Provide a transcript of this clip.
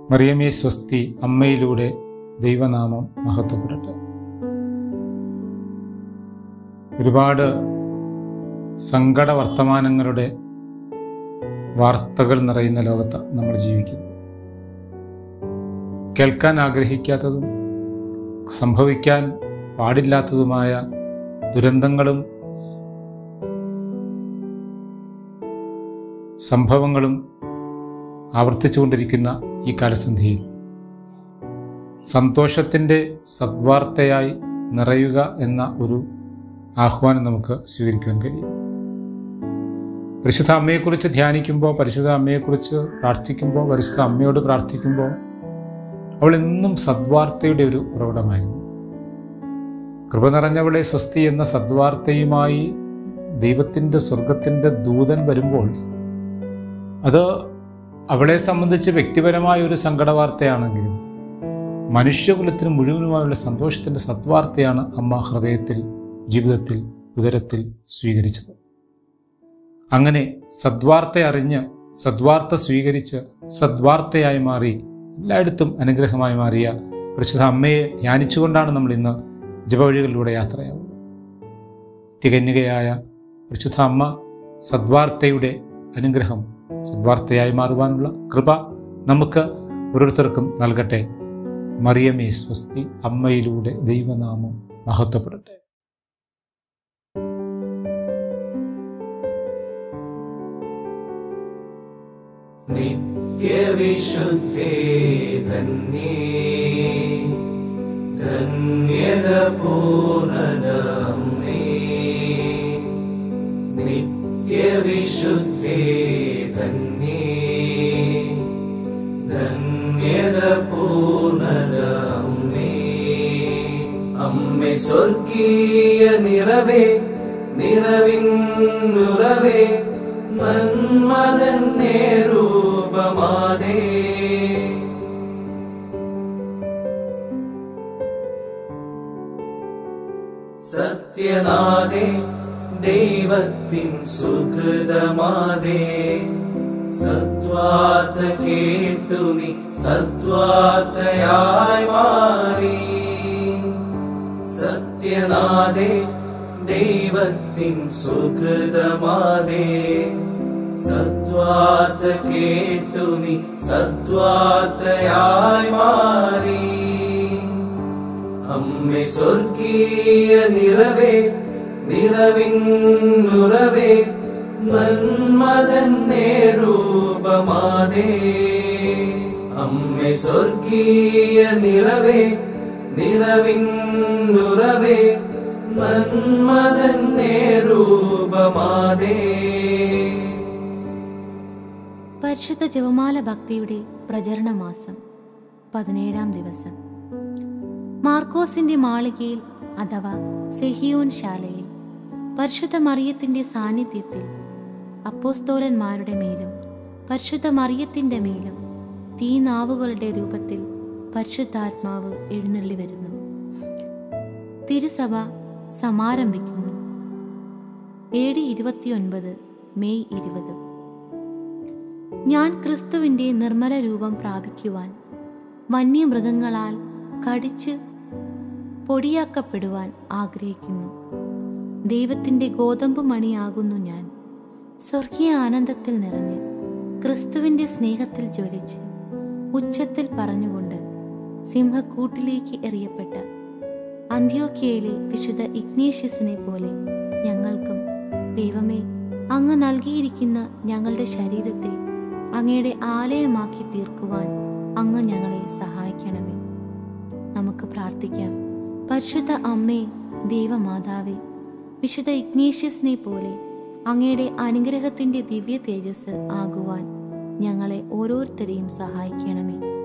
മറിയമേ സ്വസ്തി അമ്മയിലൂടെ ദൈവനാമം മഹത്വപ്പെടട്ടെ ഒരുപാട് സങ്കട വർത്തമാനങ്ങളുടെ വാർത്തകൾ നിറയുന്ന ലോകത്ത് നമ്മൾ ജീവിക്കുന്നു കേൾക്കാൻ ആഗ്രഹിക്കാത്തതും സംഭവിക്കാൻ പാടില്ലാത്തതുമായ ദുരന്തങ്ങളും സംഭവങ്ങളും ആവർത്തിച്ചുകൊണ്ടിരിക്കുന്ന ഈ കാലസന്ധിയിൽ സന്തോഷത്തിൻ്റെ സദ്വാർത്തയായി നിറയുക എന്ന ഒരു ആഹ്വാനം നമുക്ക് സ്വീകരിക്കുവാൻ കഴിയും പരിശുദ്ധ അമ്മയെക്കുറിച്ച് ധ്യാനിക്കുമ്പോൾ പരിശുദ്ധ അമ്മയെക്കുറിച്ച് പ്രാർത്ഥിക്കുമ്പോൾ പരിശുദ്ധ അമ്മയോട് പ്രാർത്ഥിക്കുമ്പോൾ അവൾ എന്നും സദ്വാർത്തയുടെ ഒരു ഉറവിടമായിരുന്നു കൃപ നിറഞ്ഞവളെ സ്വസ്തി എന്ന സദ്വാർത്തയുമായി ദൈവത്തിൻ്റെ സ്വർഗത്തിൻ്റെ ദൂതൻ വരുമ്പോൾ അത് അവളെ സംബന്ധിച്ച് വ്യക്തിപരമായ ഒരു സങ്കടവാർത്തയാണെങ്കിലും മനുഷ്യകുലത്തിന് മുഴുവനുമായുള്ള സന്തോഷത്തിൻ്റെ സദ്വാർത്തയാണ് അമ്മ ഹൃദയത്തിൽ ജീവിതത്തിൽ ഉദരത്തിൽ സ്വീകരിച്ചത് അങ്ങനെ സദ്വാർത്ത അറിഞ്ഞ് സദ്വാർത്ത സ്വീകരിച്ച് സദ്വാർത്തയായി മാറി എല്ലായിടത്തും അനുഗ്രഹമായി മാറിയ പരിശുദ്ധ അമ്മയെ ധ്യാനിച്ചുകൊണ്ടാണ് നമ്മൾ ഇന്ന് ജപവഴികളിലൂടെ യാത്രയാവുന്നത് തികഞ്ഞുകയായ പരിശുദ്ധ അമ്മ സദ്വാർത്തയുടെ അനുഗ്രഹം സദ്വാർത്തയായി മാറുവാനുള്ള കൃപ നമുക്ക് ഓരോരുത്തർക്കും നൽകട്ടെ മറിയമേ സ്വസ്തി അമ്മയിലൂടെ ദൈവനാമം മഹത്വപ്പെടട്ടെ നിത്യവിശുദ്ധേ ധന്യേ ധന്യത പൂർണതമ്മേ നിത്യവിശുദ്ധേ ധന്യേ ധന്യത പൂർണതമ്മേ അമ്മേ സ്വർഗീയ നിറവേ നിറവിന്നുറവേ മന്മതന്നെ രൂപമാതേ സത്യനാദേ ദൈവത്തിൻ സുഹൃതമാതേ സത്വാർത്ത കേട്ടു നീ സത്വാർത്തയായി മാറി സത്യനാദേ ദൈവത്തിൻ സുഹൃതമാതേ സത്വാർത്ത കേട്ടു നീ സത്വാർത്തയായി മാറി അമ്മേ സ്വർഗീയ നിറവേ നിറവിന്നുറവേ നന്മതന്നെ രൂപമാതേ അമ്മേ സ്വർഗീയ നിറവേ നിറവിന്നുറവേ നന്മതന്നെ രൂപമാതേ പരിശുദ്ധ ജപമാല ഭക്തിയുടെ പ്രചരണ മാസം പതിനേഴാം ദിവസം മാർക്കോസിന്റെ മാളികയിൽ അഥവാ സെഹിയോൻ ശാലയിൽ പരിശുദ്ധ മറിയത്തിന്റെ സാന്നിധ്യത്തിൽ അപ്പോസ്തോലന്മാരുടെ മേലും പരിശുദ്ധ മറിയത്തിന്റെ മേലും തീനാവുകളുടെ രൂപത്തിൽ പരിശുദ്ധാത്മാവ് എഴുന്നള്ളി വരുന്നു തിരുസഭ സമാരംഭിക്കുന്നു എ ഡി ഇരുപത്തിയൊൻപത് മെയ് ഇരുപത് ഞാൻ ക്രിസ്തുവിൻ്റെ നിർമ്മല രൂപം പ്രാപിക്കുവാൻ വന്യമൃഗങ്ങളാൽ കടിച്ച് പൊടിയാക്കപ്പെടുവാൻ ആഗ്രഹിക്കുന്നു ദൈവത്തിൻ്റെ ഗോതമ്പ് മണിയാകുന്നു ഞാൻ സ്വർഗീയ ആനന്ദത്തിൽ നിറഞ്ഞ് ക്രിസ്തുവിൻ്റെ സ്നേഹത്തിൽ ജ്വലിച്ച് ഉച്ചത്തിൽ പറഞ്ഞുകൊണ്ട് സിംഹക്കൂട്ടിലേക്ക് എറിയപ്പെട്ട അന്ത്യോക്യയിലെ വിശുദ്ധ ഇഗ്നേഷ്യസിനെ പോലെ ഞങ്ങൾക്കും ദൈവമേ അങ്ങ് നൽകിയിരിക്കുന്ന ഞങ്ങളുടെ ശരീരത്തെ അങ്ങയുടെ ആലയമാക്കി തീർക്കുവാൻ അങ്ങ് ഞങ്ങളെ സഹായിക്കണമേ നമുക്ക് പ്രാർത്ഥിക്കാം പരിശുദ്ധ അമ്മേ ദൈവമാതാവേ വിശുദ്ധ ഇഗ്നേഷ്യസിനെ പോലെ അങ്ങയുടെ അനുഗ്രഹത്തിന്റെ ദിവ്യ തേജസ് ആകുവാൻ ഞങ്ങളെ ഓരോരുത്തരെയും സഹായിക്കണമേ